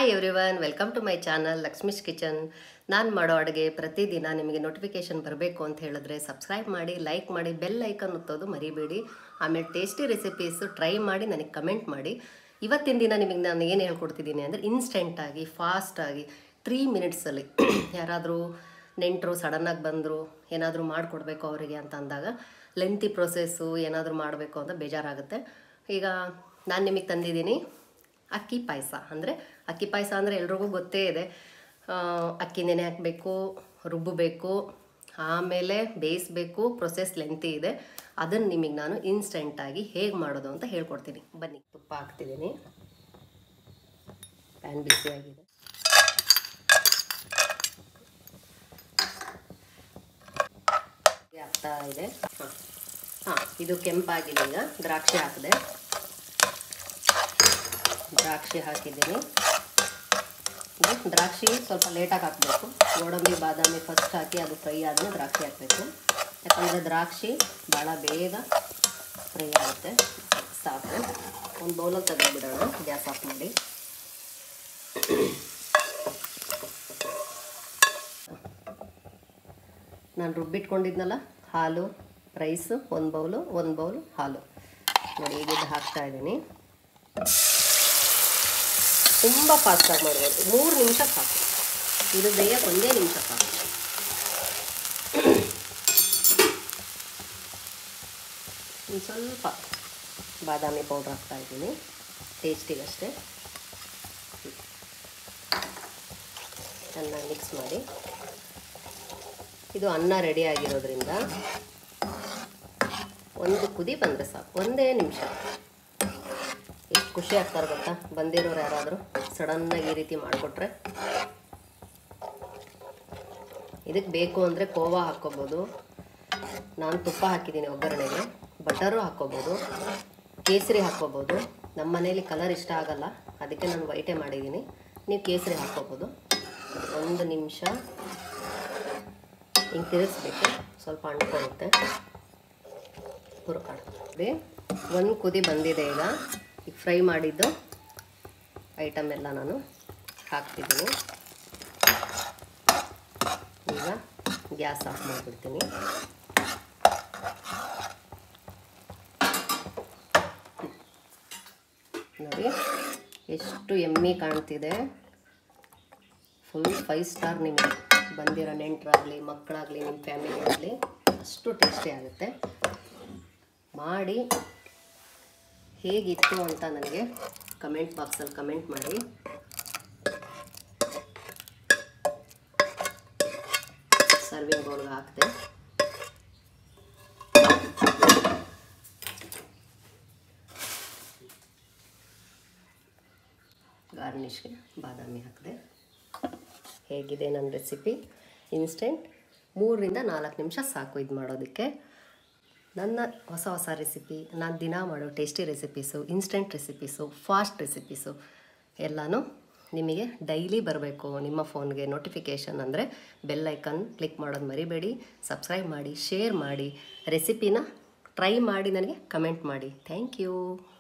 hi everyone welcome to my channel Lakshmish kitchen ನಾನು ಮಾಡೋ ಅಡುಗೆ ಪ್ರತಿದಿನ ನಿಮಗೆ ನೋಟಿಫಿಕೇಶನ್ ಬರಬೇಕು ಅಂತ ಹೇಳಿದ್ರೆ ಸಬ್ಸ್ಕ್ರೈಬ್ ಮಾಡಿ ಲೈಕ್ ಮಾಡಿ ಬೆಲ್ ಐಕನ್ ಒತ್ತೋದು ಮರಿಬೇಡಿ ಆಮೇಲೆ ಟೇಸ್ಟಿ ರೆಸಿಪೀಸು ಟ್ರೈ ಮಾಡಿ ನನಗೆ ಕಮೆಂಟ್ ಮಾಡಿ ಇವತ್ತಿನ ದಿನ ನಿಮಗೆ ನಾನು ಏನು ಹೇಳ್ಕೊಡ್ತಿದ್ದೀನಿ ಅಂದರೆ ಇನ್ಸ್ಟೆಂಟಾಗಿ ಫಾಸ್ಟಾಗಿ ತ್ರೀ ಮಿನಿಟ್ಸಲ್ಲಿ ಯಾರಾದರೂ ನೆಂಟರು ಸಡನ್ನಾಗಿ ಬಂದರು ಏನಾದರೂ ಮಾಡಿಕೊಡ್ಬೇಕು ಅವರಿಗೆ ಅಂತ ಅಂದಾಗ ಲೆಂತಿ ಪ್ರೊಸೆಸ್ಸು ಏನಾದರೂ ಮಾಡಬೇಕು ಅಂತ ಬೇಜಾರಾಗುತ್ತೆ ಈಗ ನಾನು ನಿಮಗೆ ತಂದಿದ್ದೀನಿ ಅಕ್ಕಿ ಪಾಯಸ ಅಂದರೆ ಅಕ್ಕಿ ಪಾಯಸ ಅಂದರೆ ಎಲ್ರಿಗೂ ಗೊತ್ತೇ ಇದೆ ಆ, ಅಕ್ಕಿ ನೆನೆ ಹಾಕಬೇಕು ರುಬ್ಬಬೇಕು ಆಮೇಲೆ ಬೇಯಿಸಬೇಕು ಪ್ರೊಸೆಸ್ ಲೆಂತಿ ಇದೆ ಅದನ್ನು ನಿಮಗೆ ನಾನು ಇನ್ಸ್ಟೆಂಟಾಗಿ ಹೇಗೆ ಮಾಡೋದು ಅಂತ ಹೇಳ್ಕೊಡ್ತೀನಿ ಬನ್ನಿ ತುಪ್ಪ ಹಾಕ್ತಿದ್ದೀನಿ ಪ್ಯಾನ್ ಬಿಸಿಯಾಗಿದೆ ಆಗ್ತಾ ಇದೆ ಹಾಂ ಹಾಂ ಇದು ಕೆಂಪಾಗಿದೆ ಈಗ ದ್ರಾಕ್ಷಿ ಹಾಕಿದೆ ದ್ರಾಕ್ಷಿ ಹಾಕಿದ್ದೀನಿ ಇದು ದ್ರಾಕ್ಷಿ ಸ್ವಲ್ಪ ಲೇಟಾಗಿ ಹಾಕಬೇಕು ಗೋಡಂಬಿ ಬಾದಾಮಿ ಫಸ್ಟ್ ಹಾಕಿ ಅದು ಫ್ರೈ ಆದಮೇಲೆ ದ್ರಾಕ್ಷಿ ಹಾಕಬೇಕು ಯಾಕಂದರೆ ದ್ರಾಕ್ಷಿ ಭಾಳ ಬೇಗ ಫ್ರೈ ಆಗುತ್ತೆ ಸಾಕು ಒಂದು ಬೌಲಲ್ಲಿ ತೆಗೆದುಬಿಡೋಣ ಗ್ಯಾಸ್ ಆಫ್ ಮಾಡಿ ನಾನು ರುಬ್ಬಿಟ್ಕೊಂಡಿದ್ನಲ್ಲ ಹಾಲು ರೈಸು ಒಂದು ಬೌಲು ಒಂದು ಬೌಲು ಹಾಲು ನೋಡಿ ಈಗ ಇದು ಹಾಕ್ತಾ ಇದ್ದೀನಿ ತುಂಬ ಫಾಸ್ಟಾಗಿ ಮಾಡ್ಬೋದು ಮೂರು ನಿಮಿಷ ಸಾಕು ಇದು ಬೇಯಕ್ಕೆ ಒಂದೇ ನಿಮಿಷ ಸಾಕು ಒಂದು ಸ್ವಲ್ಪ ಬಾದಾಮಿ ಪೌಡ್ರ್ ಹಾಕ್ತಾ ಇದ್ದೀನಿ ಟೇಸ್ಟಿಗಷ್ಟೇ ಚೆನ್ನಾಗಿ ಮಿಕ್ಸ್ ಮಾಡಿ ಇದು ಅನ್ನ ರೆಡಿ ಆಗಿರೋದ್ರಿಂದ ಒಂದು ಕುದಿ ಬಂದರೆ ಸಾಕು ಒಂದೇ ನಿಮಿಷ ಎಷ್ಟು ಖುಷಿ ಆಗ್ತಾರೆ ಗೊತ್ತಾ ಬಂದಿರೋರು ಯಾರಾದರೂ ಸಡನ್ನಾಗಿ ಈ ರೀತಿ ಮಾಡಿಕೊಟ್ರೆ ಇದಕ್ಕೆ ಬೇಕು ಅಂದರೆ ಕೋವಾ ಹಾಕ್ಕೋಬೋದು ನಾನು ತುಪ್ಪ ಹಾಕಿದ್ದೀನಿ ಒಗ್ಗರಣೆಗೆ ಬಟರು ಹಾಕ್ಕೋಬೋದು ಕೇಸರಿ ಹಾಕ್ಕೋಬೋದು ನಮ್ಮ ಮನೇಲಿ ಕಲರ್ ಇಷ್ಟ ಆಗಲ್ಲ ಅದಕ್ಕೆ ನಾನು ವೈಟೇ ಮಾಡಿದ್ದೀನಿ ನೀವು ಕೇಸರಿ ಹಾಕ್ಕೋಬೋದು ಒಂದು ನಿಮಿಷ ಹಿಂಗೆ ತಿರುಗಿಸ್ಬೇಕು ಸ್ವಲ್ಪ ಅಂಟ್ಕೊಳ್ಳುತ್ತೆ ಹುರ್ಕಾಡ್ತೀವಿ ಒಂದು ಕುದಿ ಬಂದಿದೆ ಈಗ ಈಗ ಫ್ರೈ ಮಾಡಿದ್ದು ಐಟಮ್ ಎಲ್ಲ ನಾನು ಹಾಕ್ತಿದ್ದೀನಿ ಈಗ ಗ್ಯಾಸ್ ಆಫ್ ಮಾಡಿಬಿಡ್ತೀನಿ ನೋಡಿ ಎಷ್ಟು ಎಮ್ಮಿ ಕಾಣ್ತಿದೆ ಫುಲ್ ಫೈವ್ ಸ್ಟಾರ್ ನಿಮಗೆ ಬಂದಿರೋ ನೆಂಟರಾಗಲಿ ಮಕ್ಕಳಾಗಲಿ ನಿಮ್ಮ ಫ್ಯಾಮಿಲಿ ಆಗಲಿ ಅಷ್ಟು ಟೇಸ್ಟಿ ಆಗುತ್ತೆ ಮಾಡಿ ಹೇಗಿತ್ತು ಅಂತ ನನಗೆ ಕಮೆಂಟ್ ಬಾಕ್ಸಲ್ಲಿ ಕಮೆಂಟ್ ಮಾಡಿ ಸರ್ವಿಂಗ್ ಬೌಲ್ಗೆ ಹಾಕಿದೆ ಗಾರ್ನಿಷ್ಗೆ ಬಾದಾಮಿ ಹಾಕಿದೆ ಹೇಗಿದೆ ನನ್ನ ರೆಸಿಪಿ ಇನ್ಸ್ಟೆಂಟ್ ಮೂರರಿಂದ ನಾಲ್ಕು ನಿಮಿಷ ಸಾಕು ಇದು ಮಾಡೋದಕ್ಕೆ ನನ್ನ ಹೊಸ ಹೊಸ ರೆಸಿಪಿ ನಾನು ದಿನ ಮಾಡೋ tasty recipes instant recipes fast recipes ಎಲ್ಲನೂ ನಿಮಗೆ ಡೈಲಿ ಬರಬೇಕು ನಿಮ್ಮ ಫೋನ್ಗೆ ನೋಟಿಫಿಕೇಷನ್ ಅಂದರೆ ಬೆಲ್ ಐಕನ್ ಕ್ಲಿಕ್ ಮಾಡೋದು ಮರಿಬೇಡಿ ಸಬ್ಸ್ಕ್ರೈಬ್ ಮಾಡಿ ಶೇರ್ ಮಾಡಿ ರೆಸಿಪಿನ ಟ್ರೈ ಮಾಡಿ ನನಗೆ ಕಮೆಂಟ್ ಮಾಡಿ ಥ್ಯಾಂಕ್ ಯು